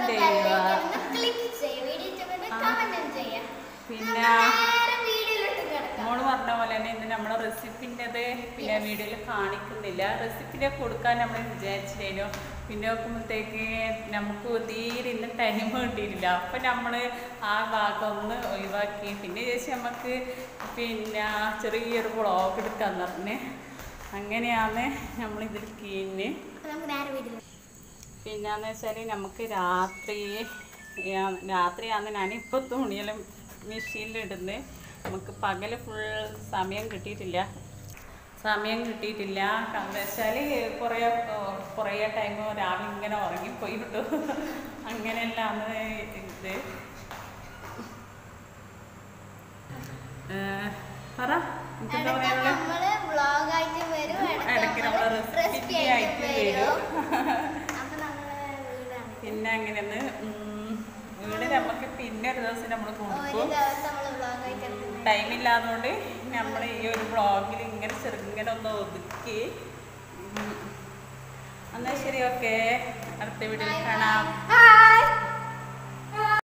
ചെയ്യുക ക്ലിക്ക് ചെയ്യുക വീഡിയോ ഇഷ്ടപ്പെട്ട കമന്റും ചെയ്യാം പിന്നെ നേരെ വീഡിയോയിലോട്ട് കിടക്കാം മോള് പറഞ്ഞ പോലെ തന്നെ ഇന്ന് നമ്മളെ റെസിപ്പിൻ്റെത് പിന്നെ വീഡിയോയിൽ കാണിക്കുന്നില്ല റെസിപ്പിൻ്റെ കൊടുക്കാൻ നമ്മൾ വിചാരിച്ചിരുന്നു പിന്നെ നോക്കുമ്പോഴത്തേക്ക് നമുക്ക് തീരെ ഇന്ന് ടൈം കിട്ടിയിട്ടില്ല അപ്പം നമ്മൾ ആ ഭാഗം ഒന്ന് ഒഴിവാക്കി പിന്നെ ചേച്ചി നമുക്ക് പിന്നെ ചെറിയൊരു വ്ളോഗ് എടുക്കാന്ന് പറഞ്ഞ് അങ്ങനെയാണ് നമ്മളിതിൽ കീഞ്ഞ് അപ്പൊ നമുക്ക് നേരെ വീഡിയോ പിന്നെന്ന് വെച്ചാൽ നമുക്ക് രാത്രി യാ- രാത്രിയാന്ന് ഞാനിപ്പോൾ തുണിയെല്ലാം മെഷീനിലിടുന്നത് നമുക്ക് പകൽ ഫുൾ സമയം കിട്ടിയിട്ടില്ല സമയം കിട്ടിയിട്ടില്ല കാരണം വെച്ചാൽ കുറേ കുറേ ടൈം രാവിലെ ഇങ്ങനെ ഉറങ്ങിപ്പോയി കിട്ടു അങ്ങനെയല്ലാന്ന് ഇത് ഏഹ്, പറ എനിക്കെന്താ ഇടയ്ക്ക് പറയാനുള്ളത് നമ്മള് vlog ആയിട്ട് വരും ഇടയ്ക്ക് നമ്മള് recipe റെസിപ്പി ആയിട്ട് വരും അപ്പൊ നമ്മള് വീടാണ് പിന്നെ അങ്ങനെയാണ് വീട് നമുക്ക് പിന്നെ ഒരു ദിവസം നമ്മൾ ഒരു കൊടുക്കും ദിവസം നമ്മള് vlog ആയിട്ട് എടുക്കുന്നത് ടൈം ഇല്ലാത്തതുകൊണ്ട് നമ്മൾ ഈ ഒരു വ്ളോഗിൽ ഇങ്ങനെ ചെറുങ്ങനെ ഒന്ന് ഒതുക്കി ഉം. എന്നാ ശരി ഓക്കെ അടുത്ത വീഡിയോയിൽ കാണാം Bye.